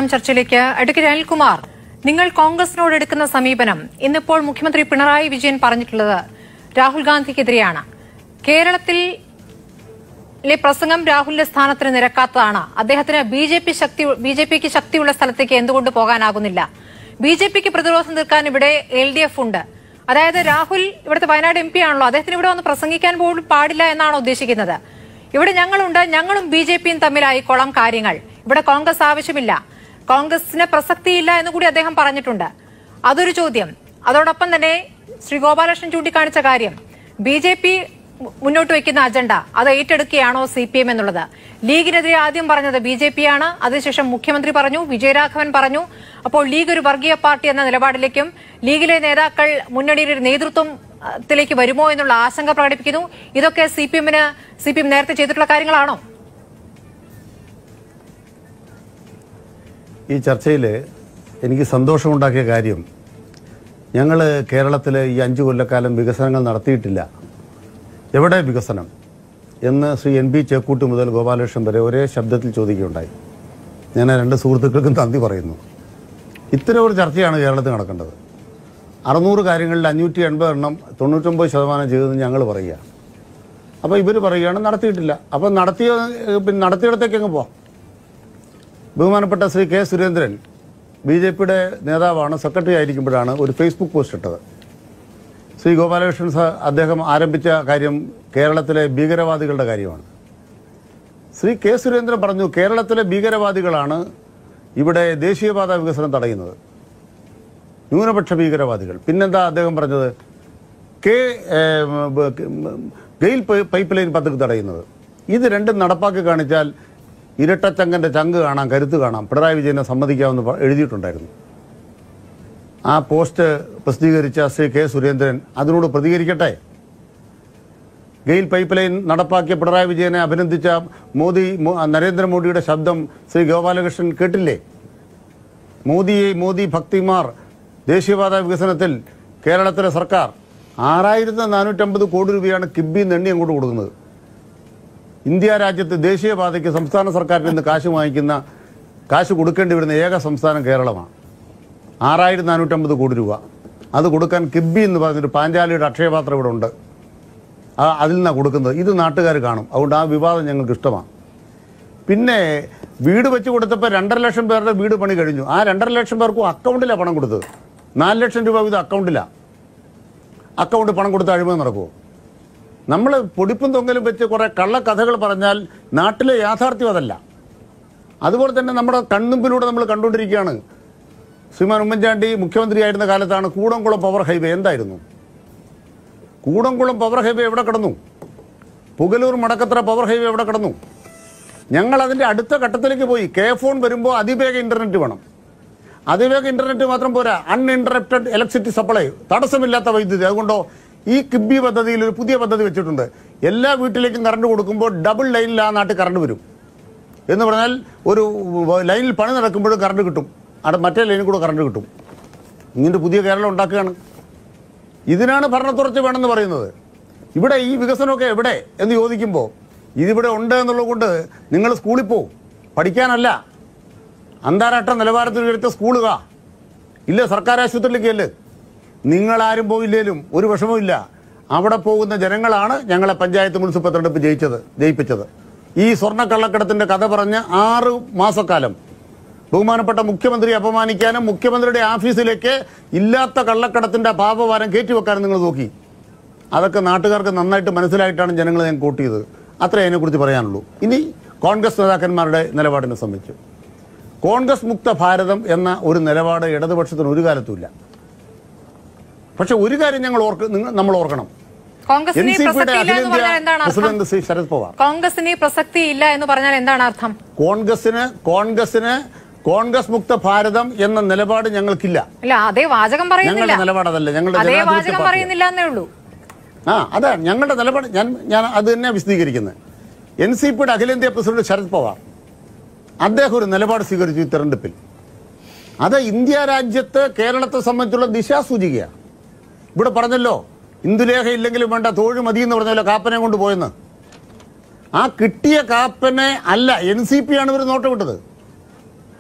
മലയാളം ചർച്ചയിലേക്ക് അഡ്വക്കേറ്റ് അനിൽകുമാർ നിങ്ങൾ കോൺഗ്രസിനോട് എടുക്കുന്ന സമീപനം ഇന്നിപ്പോൾ മുഖ്യമന്ത്രി പിണറായി വിജയൻ പറഞ്ഞിട്ടുള്ളത് രാഹുൽ ഗാന്ധിക്കെതിരെയാണ് കേരളത്തിൽ ലെ പ്രസംഗം രാഹുലിന്റെ സ്ഥാനത്തിന് നിരക്കാത്തതാണ് അദ്ദേഹത്തിന് ബി ജെ പി ശക്തി ബി ജെ പിക്ക് ശക്തിയുള്ള സ്ഥലത്തേക്ക് എന്തുകൊണ്ട് പോകാനാകുന്നില്ല ബി ജെ പിക്ക് പ്രതിരോധം തീർക്കാൻ ഇവിടെ എൽ ഡി എഫ് ഉണ്ട് അതായത് രാഹുൽ ഇവിടുത്തെ വയനാട് എം പി ആണല്ലോ അദ്ദേഹത്തിന് ഇവിടെ വന്ന് പ്രസംഗിക്കാൻ പോലും പാടില്ല എന്നാണ് ഉദ്ദേശിക്കുന്നത് ഇവിടെ ഞങ്ങളുണ്ട് ഞങ്ങളും ബി ജെ പിയും തമ്മിലായിക്കോളാം കാര്യങ്ങൾ ഇവിടെ കോൺഗ്രസ് ആവശ്യമില്ല കോൺഗ്രസിന് പ്രസക്തിയില്ല എന്ന് കൂടി അദ്ദേഹം പറഞ്ഞിട്ടുണ്ട് അതൊരു ചോദ്യം അതോടൊപ്പം തന്നെ ശ്രീ ഗോപാലകൃഷ്ണൻ ചൂണ്ടിക്കാണിച്ച കാര്യം ബി ജെ പി മുന്നോട്ട് വയ്ക്കുന്ന അജണ്ട അത് ഏറ്റെടുക്കുകയാണോ സി പി എം എന്നുള്ളത് ലീഗിനെതിരെ ആദ്യം പറഞ്ഞത് ബി ജെ പി ആണ് അതിനുശേഷം മുഖ്യമന്ത്രി പറഞ്ഞു വിജയരാഘവൻ പറഞ്ഞു അപ്പോൾ ലീഗ് ഒരു വർഗീയ പാർട്ടി എന്ന നിലപാടിലേക്കും ലീഗിലെ നേതാക്കൾ മുന്നണിയുടെ ഒരു നേതൃത്വത്തിലേക്ക് വരുമോ എന്നുള്ള ആശങ്ക പ്രകടിപ്പിക്കുന്നു ഇതൊക്കെ സി പി എമ്മിന് സി പി എം നേരത്തെ ചെയ്തിട്ടുള്ള കാര്യങ്ങളാണോ ഈ ചർച്ചയിൽ എനിക്ക് സന്തോഷമുണ്ടാക്കിയ കാര്യം ഞങ്ങൾ കേരളത്തിൽ ഈ അഞ്ച് കൊല്ലക്കാലം വികസനങ്ങൾ നടത്തിയിട്ടില്ല എവിടെ വികസനം എന്ന് ശ്രീ എൻ പി ചേക്കൂട്ട് മുതൽ ഗോപാലകൃഷ്ണൻ വരെ ഒരേ ശബ്ദത്തിൽ ചോദിക്കുകയുണ്ടായി ഞാൻ ആ രണ്ട് സുഹൃത്തുക്കൾക്കും നന്ദി പറയുന്നു ഇത്തരം ഒരു ചർച്ചയാണ് കേരളത്തിൽ നടക്കേണ്ടത് അറുന്നൂറ് കാര്യങ്ങളിൽ അഞ്ഞൂറ്റി എൺപത് എണ്ണം തൊണ്ണൂറ്റൊമ്പത് ശതമാനം ചെയ്തതെന്ന് ഞങ്ങൾ പറയുക അപ്പോൾ ഇവർ പറയുകയാണ് നടത്തിയിട്ടില്ല അപ്പോൾ നടത്തിയ പിന്നെ നടത്തിയിടത്തേക്ക് അങ്ങ് പോവാം ബഹുമാനപ്പെട്ട Shri K Surendran B J പിയുടെ നേതാവാണ് സെക്രട്ടറി ആയിരിക്കുമ്പോഴാണ് ഒരു ഫേസ്ബുക്ക് പോസ്റ്റ് ഇട്ടത് ശ്രീ ഗോപാലകൃഷ്ണൻ സാർ അദ്ദേഹം ആരംഭിച്ച കാര്യം കേരളത്തിലെ ഭീകരവാദികളുടെ കാര്യമാണ് ശ്രീ കെ സുരേന്ദ്രൻ പറഞ്ഞു കേരളത്തിലെ ഭീകരവാദികളാണ് ഇവിടെ ദേശീയപാത വികസനം തടയുന്നത് ന്യൂനപക്ഷ ഭീകരവാദികൾ പിന്നെന്താ അദ്ദേഹം പറഞ്ഞത് കെ ഏം, ബ- ഉം, ഗെയിൽ പൈ- പൈപ്പ് ലൈൻ പദ്ധതി തടയുന്നത് ഇത് രണ്ടും നടപ്പാക്കി കാണിച്ചാൽ ഇരട്ടച്ചങ്കന്റെ ചങ്ക് കാണാം കരുത്ത് കാണാം പിണറായി വിജയനെ സമ്മതിക്കാമെന്ന് പ- എഴുതിയിട്ടുണ്ടായിരുന്നു ആ പോസ്റ്റ് പ്രസിദ്ധീകരിച്ച ശ്രീ കെ സുരേന്ദ്രൻ അതിനോട് പ്രതികരിക്കട്ടെ ഗെയിൽ പൈപ്പ് ലൈൻ നടപ്പാക്കിയ പിണറായി വിജയനെ അഭിനന്ദിച്ച മോദി മോ- നരേന്ദ്രമോദിയുടെ ശബ്ദം ശ്രീ ഗോപാലകൃഷ്ണൻ കേട്ടില്ലേ മോദിയെ മോദി ഭക്തിമാർ ദേശീയപാത വികസനത്തിൽ കേരളത്തിലെ സർക്കാർ ആറായിരത്തി നാനൂറ്റമ്പത് കോടി രൂപയാണ് കിബി നെണ്ണി അങ്ങോട്ട് കൊടുക്കുന്നത് ഇന്ത്യ രാജ്യത്ത് ദേശീയപാതയ്ക്ക് സംസ്ഥാന സർക്കാരിൽ നിന്ന് കാശ് വാങ്ങിക്കുന്ന കാശ് കൊടുക്കേണ്ടി വരുന്ന ഏക സംസ്ഥാനം കേരളമാണ് ആറായിരത്തി നാനൂറ്റമ്പത് കോടി രൂപ അത് കൊടുക്കാൻ കിബി എന്ന് പറഞ്ഞൊരു പാഞ്ചാലിയുടെ അക്ഷയപാത്രം ഇവിടെ ഉണ്ട് ആ അതിൽ നിന്നാണ് കൊടുക്കുന്നത് ഇത് നാട്ടുകാർ കാണും അതുകൊണ്ട് ആ വിവാദം ഞങ്ങൾക്ക് ഇഷ്ടമാണ് പിന്നെ വീട് വെച്ച് കൊടുത്തപ്പോൾ രണ്ടര ലക്ഷം പേരുടെ വീട് പണി കഴിഞ്ഞു ആ രണ്ടര ലക്ഷം പേർക്കും അക്കൗണ്ടിലാണ് പണം കൊടുത്തത് നാല് ലക്ഷം രൂപ ഇത് അക്കൗണ്ടിലാണ് അക്കൗണ്ട് പണം കൊടുത്ത് അഴിമതി നടക്കുമോ നമ്മൾ പൊടിപ്പും തൊങ്ങലും വെച്ച് കുറേ കള്ളക്കഥകൾ പറഞ്ഞാൽ നാട്ടിലെ യാഥാർത്ഥ്യം അതല്ല അതുപോലെ തന്നെ നമ്മുടെ കൺമുമ്പിലൂടെ നമ്മൾ കണ്ടുകൊണ്ടിരിക്കുകയാണ് ശ്രീമാൻ ഉമ്മൻചാണ്ടി മുഖ്യമന്ത്രിയായിരുന്ന കാലത്താണ് കൂടംകുളം പവർ ഹൈവേ എന്തായിരുന്നു കൂടംകുളം പവർ ഹൈവേ എവിടെ കിടന്നു പുകലൂർ മടക്കത്ര പവർ ഹൈവേ എവിടെ കിടന്നു ഞങ്ങൾ അതിൻ്റെ അടുത്ത ഘട്ടത്തിലേക്ക് പോയി കെ ഫോൺ വരുമ്പോൾ അതിവേഗ ഇൻ്റർനെറ്റ് വേണം അതിവേഗ ഇൻ്റർനെറ്റ് മാത്രം പോരാ അൺഇൻറ്ററപ്റ്റഡ് ഇലക്ട്രിസിറ്റി സപ്ലൈ തടസ്സമില്ലാത്ത വൈദ്യുതി അതുകൊണ്ടോ ഈ കിബി പദ്ധതിയിൽ ഒരു പുതിയ പദ്ധതി വെച്ചിട്ടുണ്ട് എല്ലാ വീട്ടിലേക്കും കറണ്ട് കൊടുക്കുമ്പോൾ ഡബിൾ ലൈനിൽ ആ നാട്ടിൽ കറണ്ട് വരും എന്ന് പറഞ്ഞാൽ ഒരു ലൈനിൽ പണി നടക്കുമ്പോഴും കറണ്ട് കിട്ടും അവിടെ മറ്റേ ലൈനിൽ കൂടെ കറണ്ട് കിട്ടും ഇങ്ങനത്തെ പുതിയ കേരളം ഉണ്ടാക്കുകയാണ് ഇതിനാണ് ഭരണത്തുറച്ച് വേണമെന്ന് പറയുന്നത് ഇവിടെ ഈ വികസനമൊക്കെ എവിടെ എന്ന് ചോദിക്കുമ്പോൾ ഇതിവിടെ ഉണ്ട് എന്നുള്ളത് കൊണ്ട് നിങ്ങൾ സ്കൂളിൽ പോവും പഠിക്കാനല്ല അന്താരാഷ്ട്ര നിലവാരത്തിൽ ഉയർത്തിയ സ്കൂളുക ഇല്ല സർക്കാർ ആശുപത്രിയിലേക്ക് അല്ലേ നിങ്ങളാരും പോയില്ലേലും ഒരു വിഷമവും ഇല്ല അവിടെ പോകുന്ന ജനങ്ങളാണ് ഞങ്ങളെ പഞ്ചായത്ത് മുനിസിപ്പൽ തെരഞ്ഞെടുപ്പ് ജയിച്ചത് ജയിപ്പിച്ചത് ഈ സ്വർണ്ണക്കള്ളക്കടത്തിന്റെ കഥ പറഞ്ഞ് ആറ് മാസക്കാലം ബഹുമാനപ്പെട്ട മുഖ്യമന്ത്രി അപമാനിക്കാനും മുഖ്യമന്ത്രിയുടെ ഓഫീസിലേക്ക് ഇല്ലാത്ത കള്ളക്കടത്തിന്റെ പാപഭാരം കയറ്റിവെക്കാനും നിങ്ങൾ നോക്കി അതൊക്കെ നാട്ടുകാർക്ക് നന്നായിട്ട് മനസ്സിലായിട്ടാണ് ജനങ്ങൾ ഞാൻ കോട്ട് ചെയ്തത് അത്രേ അതിനെക്കുറിച്ച് പറയാനുള്ളൂ ഇനി കോൺഗ്രസ് നേതാക്കന്മാരുടെ നിലപാടിനെ സംബന്ധിച്ച് കോൺഗ്രസ് മുക്ത ഭാരതം എന്ന ഒരു നിലപാട് ഇടതുപക്ഷത്തിന് ഒരു കാലത്തുമില്ല പക്ഷെ ഒരു കാര്യം ഞങ്ങൾ ഓർക്ക് നിങ്ങൾ നമ്മൾ ഓർക്കണം എൻ കോൺഗ്രസിന് സി പിയുടെ പ്രസക്തിയില്ല എന്ന് അഖിലേന്ത്യാ പറഞ്ഞാൽ എന്താണ് അർത്ഥം പ്രസിഡന്റ് ശ്രീ ശരത് പവാർ കോൺഗ്രസിന് പ്രസക്തി ഇല്ല എന്ന് പറഞ്ഞാൽ എന്താണ് അർത്ഥം കോൺഗ്രസിന് കോൺഗ്രസിന് കോൺഗ്രസ് മുക്ത ഭാരതം എന്ന നിലപാട് ഞങ്ങൾക്കില്ല ഇല്ല അതേ വാചകം പറയുന്നില്ല ഞങ്ങളുടെ നിലപാട് അതല്ല ഞങ്ങളുടെ അതേ ജനാധിപത്യ വാചകം പാർട്ടിയാണ്. പറയുന്നില്ല എന്നേ ഉള്ളൂ ആ അതാ ഞങ്ങളുടെ നിലപാട് ഞാൻ ഞാൻ അത് തന്നെ വിശദീകരിക്കുന്നത് എൻ സി പിയുടെ അഖിലേന്ത്യാ പ്രസിഡന്റ് ശരത് പവാർ അദ്ദേഹം ഒരു നിലപാട് സ്വീകരിച്ചു ഈ തെരഞ്ഞെടുപ്പിൽ അത് ഇന്ത്യ രാജ്യത്ത് കേരളത്തെ സംബന്ധിച്ചുള്ള ദിശാസൂചികയാണ് ഇവിടെ പറഞ്ഞല്ലോ ഇന്ദുലേഖ ഇല്ലെങ്കിലും വേണ്ട തോഴ് മതി എന്ന് പറഞ്ഞല്ലോ കാപ്പനെ കൊണ്ട് പോയെന്ന് ആ കിട്ടിയ കാപ്പനെ അല്ല എൻ സി പി ആണ് ഇവർ നോട്ടം വിട്ടത്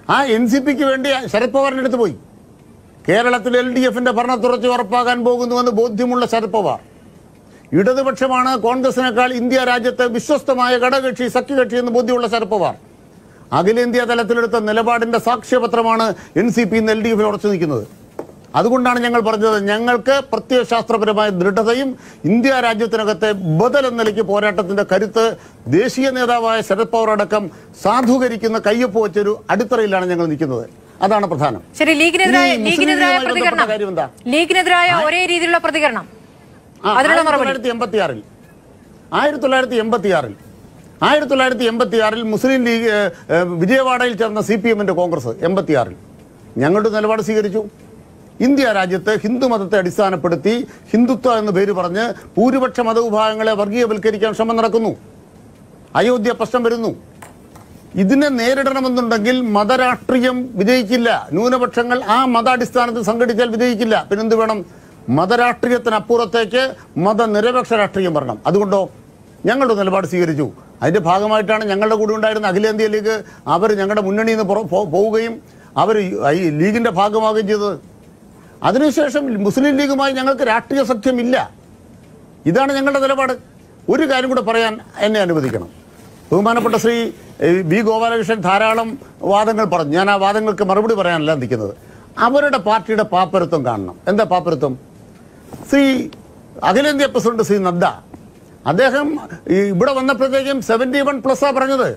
ആ എൻ സി പിക്ക് വേണ്ടി ശരത് പവാറിന്റെ അടുത്ത് പോയി കേരളത്തിൽ എൽ ഡി എഫിന്റെ ഭരണത്തുറച്ച് ഉറപ്പാക്കാൻ പോകുന്നുവെന്ന് ബോധ്യമുള്ള ശരത് പവാർ ഇടതുപക്ഷമാണ് കോൺഗ്രസിനേക്കാൾ ഇന്ത്യ രാജ്യത്തെ വിശ്വസ്തമായ ഘടകകക്ഷി സഖ്യകക്ഷി എന്ന് ബോധ്യമുള്ള ശരത് പവാർ അഖിലേന്ത്യാ തലത്തിലെടുത്ത നിലപാടിന്റെ സാക്ഷ്യപത്രമാണ് എൻ സി പി ഇന്ന് എൽ ഡി എഫിൽ ഉറച്ചു നിൽക്കുന്നത് അതുകൊണ്ടാണ് ഞങ്ങൾ പറഞ്ഞത് ഞങ്ങൾക്ക് പ്രത്യയശാസ്ത്രപരമായ ദൃഢതയും ഇന്ത്യ രാജ്യത്തിനകത്തെ ബദൽ എന്ന നിലയ്ക്ക് പോരാട്ടത്തിന്റെ കരുത്ത് ദേശീയ നേതാവായ ശരത് പവാർ അടക്കം സാധൂകരിക്കുന്ന കയ്യൊപ്പ് വെച്ചൊരു അടിത്തറയിലാണ് ഞങ്ങൾ നിൽക്കുന്നത് അതാണ് പ്രധാനം ശരി ലീഗിനെതിരായ ഈ മുസ്ലിം ലീഗിനെതിരായ ലീഗുമായി പ്രതികരണം ബന്ധപ്പെട്ട കാര്യം എന്താ? ലീഗിനെതിരായ ഒരേ രീതിയിലുള്ള പ്രതികരണം ആ, അതിനുള്ള ആയിരത്തി മറുപടി. തൊള്ളായിരത്തി എൺപത്തി ആറിൽ ആയിരത്തി തൊള്ളായിരത്തി എൺപത്തി ആറിൽ ആയിരത്തി തൊള്ളായിരത്തി എൺപത്തി ആറിൽ മുസ്ലിം ലീഗ് ഏഹ്, ഏഹ്, വിജയവാഡയിൽ ചേർന്ന സി പി എമ്മിന്റെ കോൺഗ്രസ് എൺപത്തി ആറിൽ ഞങ്ങളുടെ നിലപാട് സ്വീകരിച്ചു ഇന്ത്യ രാജ്യത്ത് ഹിന്ദു മതത്തെ അടിസ്ഥാനപ്പെടുത്തി ഹിന്ദുത്വ എന്ന് പേര് പറഞ്ഞ് ഭൂരിപക്ഷ മതവിഭാഗങ്ങളെ വർഗീയവൽക്കരിക്കാൻ ശ്രമം നടക്കുന്നു അയോധ്യ പ്രശ്നം വരുന്നു ഇതിനെ നേരിടണമെന്നുണ്ടെങ്കിൽ മതരാഷ്ട്രീയം വിജയിക്കില്ല ന്യൂനപക്ഷങ്ങൾ ആ മതാടിസ്ഥാനത്തിൽ സംഘടിച്ചാൽ വിജയിക്കില്ല പിന്നെന്ത് വേണം മതരാഷ്ട്രീയത്തിനപ്പുറത്തേക്ക് മതനിരപേക്ഷ രാഷ്ട്രീയം വരണം അതുകൊണ്ടോ ഞങ്ങളുടെ നിലപാട് സ്വീകരിച്ചു അതിന്റെ ഭാഗമായിട്ടാണ് ഞങ്ങളുടെ കൂടെ ഉണ്ടായിരുന്ന അഖിലേന്ത്യാ ലീഗ് അവർ ഞങ്ങളുടെ മുന്നണിയിൽ നിന്ന് പുറ- പോ- പോവുകയും അവർ ഈ ലീഗിന്റെ ഭാഗമാവുകയും ചെയ്തത് അതിനുശേഷം മുസ്ലിം ലീഗുമായി ഞങ്ങൾക്ക് രാഷ്ട്രീയ സഖ്യമില്ല ഇതാണ് ഞങ്ങളുടെ നിലപാട് ഒരു കാര്യം കൂടെ പറയാൻ എന്നെ അനുവദിക്കണം ബഹുമാനപ്പെട്ട ശ്രീ ഏഹ്, ബി ഗോപാലകൃഷ്ണൻ ധാരാളം വാദങ്ങൾ പറഞ്ഞു ഞാൻ ആ വാദങ്ങൾക്ക് മറുപടി പറയാനല്ല നിൽക്കുന്നത് അവരുടെ പാർട്ടിയുടെ പാപ്പരത്വം കാണണം എന്താ പാപ്പരത്വം ശ്രീ അഖിലേന്ത്യാ പ്രസിഡന്റ് ശ്രീ നദ്ദ അദ്ദേഹം ഈ ഇവിടെ വന്നപ്പോഴത്തേക്കും സെവൻറ്റി വൺ പ്ലസ്സാ പറഞ്ഞത്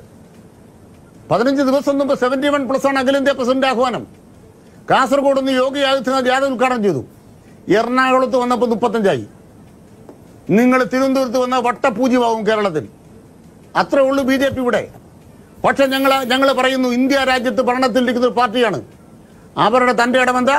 പതിനഞ്ച് ദിവസം മുമ്പ് സെവൻറ്റി വൺ പ്ലസ് ആണ് അഖിലേന്ത്യാ പ്രസിഡന്റ് ആഹ്വാനം കാസർഗോഡ് നിന്ന് യോഗി ആദിത്യനാഥ് യാദവ് ഉദ്ഘാടനം ചെയ്തു എറണാകുളത്ത് വന്നപ്പോൾ മുപ്പത്തഞ്ചായി നിങ്ങൾ തിരുവനന്തപുരത്ത് വന്ന വട്ടപൂജ്യമാവും കേരളത്തിൽ അത്രേ ഉള്ളൂ ബി ജെ പി ഇവിടെ പക്ഷെ ഞങ്ങൾ ഞങ്ങൾ പറയുന്നു ഇന്ത്യ രാജ്യത്ത് ഭരണത്തിലിരിക്കുന്ന ഒരു പാർട്ടിയാണ് അവരുടെ തന്റെ ഇടമെന്താ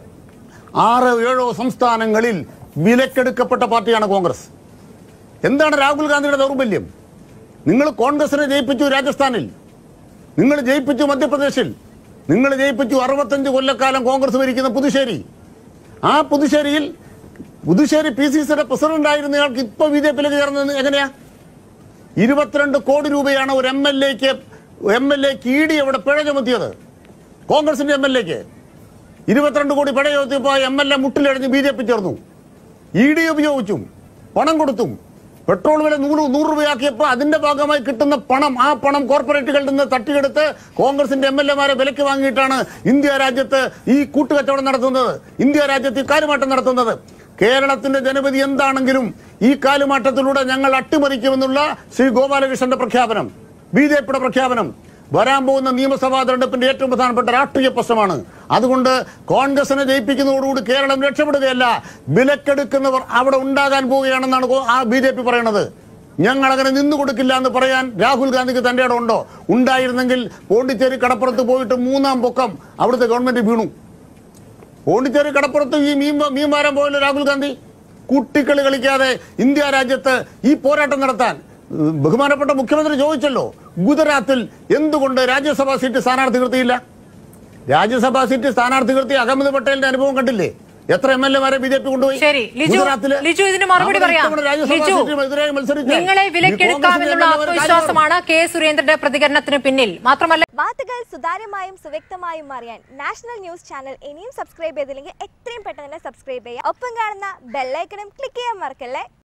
ആറ് ഏഴോ സംസ്ഥാനങ്ങളിൽ വിലക്കെടുക്കപ്പെട്ട പാർട്ടിയാണ് കോൺഗ്രസ് എന്താണ് രാഹുൽ ഗാന്ധിയുടെ ദൗർബല്യം നിങ്ങൾ കോൺഗ്രസിനെ ജയിപ്പിച്ചു രാജസ്ഥാനിൽ നിങ്ങൾ ജയിപ്പിച്ചു മധ്യപ്രദേശിൽ നിങ്ങൾ ജയിപ്പിച്ചു അറുപത്തഞ്ച് കൊല്ലക്കാലം കോൺഗ്രസ് ഭരിക്കുന്ന പുതുശ്ശേരി ആ പുതുശ്ശേരിയിൽ പുതുശ്ശേരി പി സി സിയുടെ പ്രസിഡന്റ് ആയിരുന്നയാൾക്ക് ഇപ്പൊ ബി ജെ പിയിലേക്ക് ചേർന്നത് എങ്ങനെയാ ഇരുപത്തിരണ്ട് കോടി രൂപയാണ് ഒരു എം എൽ എക്ക് എം എൽ എക്ക് ഇ ഡി അവിടെ പിഴ ചുമത്തിയത് കോൺഗ്രസിന്റെ എം എൽ എക്ക് ഇരുപത്തിരണ്ട് കോടി പിഴ ചുമത്തിയപ്പോൾ എം എൽ എ മുട്ടിലടിഞ്ഞ് ബി ജെ പി ചേർന്നു ഇ ഡി ഉപയോഗിച്ചും പണം കൊടുത്തും പെട്രോൾ വില നൂറ് നൂറ് രൂപയാക്കിയപ്പോൾ അതിന്റെ ഭാഗമായി കിട്ടുന്ന പണം ആ പണം കോർപ്പറേറ്റുകളിൽ നിന്ന് തട്ടിയെടുത്ത് കോൺഗ്രസിന്റെ എം എൽ എമാരെ വിലക്ക് വാങ്ങിയിട്ടാണ് ഇന്ത്യ രാജ്യത്ത് ഈ കൂട്ടുകച്ചവടം നടത്തുന്നത് ഇന്ത്യ രാജ്യത്ത് ഈ കാലുമാറ്റം നടത്തുന്നത് കേരളത്തിന്റെ ജനവിധി എന്താണെങ്കിലും ഈ കാലുമാറ്റത്തിലൂടെ ഞങ്ങൾ അട്ടിമറിക്കുമെന്നുള്ള ശ്രീ ഗോപാലകൃഷ്ണന്റെ പ്രഖ്യാപനം ബി ജെ പിയുടെ പ്രഖ്യാപനം വരാൻ പോകുന്ന നിയമസഭാ തെരഞ്ഞെടുപ്പിന്റെ ഏറ്റവും പ്രധാനപ്പെട്ട രാഷ്ട്രീയ പ്രശ്നമാണ് അതുകൊണ്ട് കോൺഗ്രസിനെ ജയിപ്പിക്കുന്നതോടുകൂടി കേരളം രക്ഷപ്പെടുകയല്ല വിലക്കെടുക്കുന്നവർ അവിടെ ഉണ്ടാകാൻ പോവുകയാണെന്നാണ് കോ- ആ ബി ജെ പി പറയണത് ഞങ്ങൾ അങ്ങനെ നിന്നു കൊടുക്കില്ല എന്ന് പറയാൻ രാഹുൽ ഗാന്ധിക്ക് തന്റെ ഇടം ഉണ്ടോ ഉണ്ടായിരുന്നെങ്കിൽ പോണ്ടിച്ചേരി കടപ്പുറത്ത് പോയിട്ട് മൂന്നാം പൊക്കം അവിടുത്തെ ഗവൺമെന്റ് വീണു പോണ്ടിച്ചേരി കടപ്പുറത്ത് ഈ മീൻ വ- മീൻ വാരാൻ പോയല്ലോ രാഹുൽ ഗാന്ധി കുട്ടിക്കളി കളിക്കാതെ ഇന്ത്യ രാജ്യത്ത് ഈ പോരാട്ടം നടത്താൻ ഉം, ബഹുമാനപ്പെട്ട മുഖ്യമന്ത്രി ചോദിച്ചല്ലോ ഗുജറാത്തിൽ എന്തുകൊണ്ട് രാജ്യസഭാ സീറ്റ് സ്ഥാനാർത്ഥി നിർത്തിയില്ല രാജ്യസഭാ സീറ്റ് സ്ഥാനാർത്ഥി നിർത്തി അഹമ്മദ് പട്ടേലിന്റെ അനുഭവം കണ്ടില്ലേ എത്ര എം എൽ എമാരെ ബി ജെ പി കൊണ്ടുപോയി ശരി ലിജു ഗുജറാത്തില് ലിജു ഇതിന് മറുപടി അവിടെ പറയാം ഇത്തവണ രാജ്യസഭാ ലിജു സീറ്റിനെതിരായി മത്സരിച്ച നിങ്ങളെ ഈ വിലക്കെടുക്കാമെന്നുള്ള കോൺഗ്രസിന്റെ എം എൽ എമാരെ കാര്യം ആത്മവിശ്വാസമാണ് കെ സുരേന്ദ്രന്റെ പ്രതികരണത്തിന് പിന്നിൽ മാത്രമല്ല വാർത്തകൾ സുതാര്യമായും സുവ്യക്തമായും അറിയാൻ നാഷണൽ ന്യൂസ് ചാനൽ ഇനിയും സബ്സ്ക്രൈബ് ചെയ്തില്ലെങ്കിൽ എത്രയും പെട്ടെന്ന് തന്നെ സബ്സ്ക്രൈബ് ചെയ്യുക ഒപ്പം കാണുന്ന ബെല്ലൈക്കണും ക്ലിക്ക് ചെയ്യാൻ മറക്കല്ലേ